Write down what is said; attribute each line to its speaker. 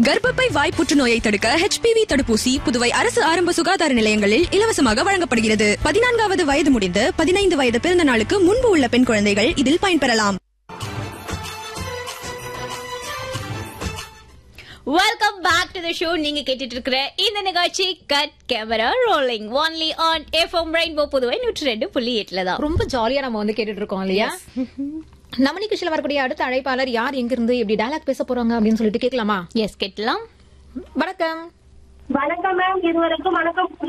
Speaker 1: கர்ப்பப்பை வாய் புற்றுநோயை தடுக்க ஹெச்பிவி தடுப்பூசி புதுவை அரசு ஆரம்ப சுகாதார நிலையங்களில் இலவசமாக வழங்கப்படுகிறது பதினான்காவது வயது முடிந்து பதினைந்து வயது பிறந்த நாளுக்கு முன்பு உள்ள பெண் குழந்தைகள் இதில் பயன்பெறலாம்
Speaker 2: welcome back to the show நீங்க கேட்டுட்டு இருக்கிற இந்த நிகழ்ச்சி cut camera rolling only on FM Rainbow Puduvai நூற்றி ரெண்டு புள்ளி எட்டுல தான்
Speaker 3: ரொம்ப ஜாலியா நம்ம வந்து கேட்டுட்டு இருக்கோம் இல்லையா நம்ம நிகழ்ச்சியில வரக்கூடிய அடுத்த அழைப்பாளர் யார் எங்க இருந்து இப்படி டயலாக் பேச போறாங்க அப்படின்னு சொல்லிட்டு கேட்கலாமா
Speaker 2: எஸ் கேட்கலாம்
Speaker 3: வணக்கம்
Speaker 4: வணக்கம் மேம் இருவருக்கும் வணக்கம்